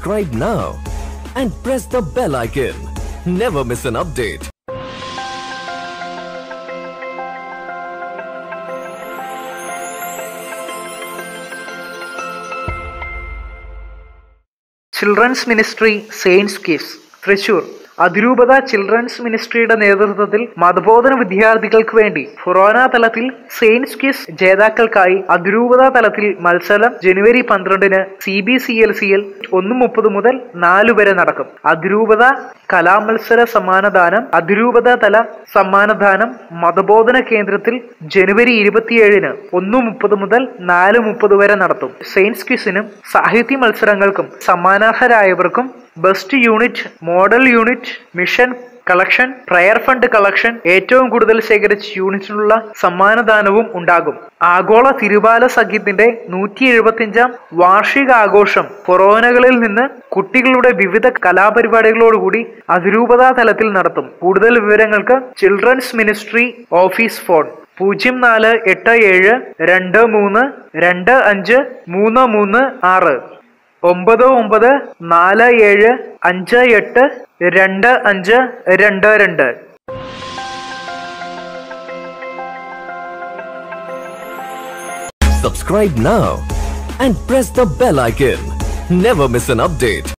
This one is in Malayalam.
Subscribe now and press the bell icon. Never miss an update. Children's ministry science quiz Thrissur അതിരൂപത ചിൽഡ്രൻസ് മിനിസ്ട്രിയുടെ നേതൃത്വത്തിൽ മതബോധന വിദ്യാർത്ഥികൾക്ക് വേണ്ടി ഫൊറോന തലത്തിൽ സെയിൻസ് കിസ് ജേതാക്കൾക്കായി അതിരൂപത തലത്തിൽ മത്സരം ജനുവരി പന്ത്രണ്ടിന് C B C L C L ഒന്ന് മുപ്പത് മുതൽ നാല് വരെ നടക്കും അതിരൂപത കലാമത്സര സമ്മാനദാനം അതിരൂപത തല സമ്മാനദാനം മതബോധന കേന്ദ്രത്തിൽ ജനുവരി ഇരുപത്തിയേഴിന് ഒന്ന് മുപ്പത് മുതൽ നാല് മുപ്പത് വരെ നടത്തും സെയിൻസ് ക്വിസിനും സാഹിത്യ മത്സരങ്ങൾക്കും സമ്മാനാർഹരായവർക്കും best unit model unit mission collection prayer fund collection ഏറ്റവും കൂടുതൽ ശേഖരിച്ച യൂണിറ്റിനുള്ള സമ്മാനദാനവും ഉണ്ടാകും ആഗോള തിരുവാല സഖ്യത്തിന്റെ നൂറ്റി എഴുപത്തിയഞ്ചാം വാർഷിക ആഘോഷം കൊറോനകളിൽ നിന്ന് കുട്ടികളുടെ വിവിധ കലാപരിപാടികളോടുകൂടി അതിരൂപതാ തലത്തിൽ നടത്തും കൂടുതൽ വിവരങ്ങൾക്ക് ചിൽഡ്രൻസ് മിനിസ്ട്രി ഓഫീസ് ഫോൺ പൂജ്യം നാല് എട്ട് ഏഴ് രണ്ട് മൂന്ന് രണ്ട് അഞ്ച് മൂന്ന് മൂന്ന് ആറ് ഒമ്പത് ഒമ്പത് നാല് ഏഴ് അഞ്ച് എട്ട് രണ്ട് അഞ്ച് രണ്ട് രണ്ട് Subscribe now and press the bell icon. Never miss an update.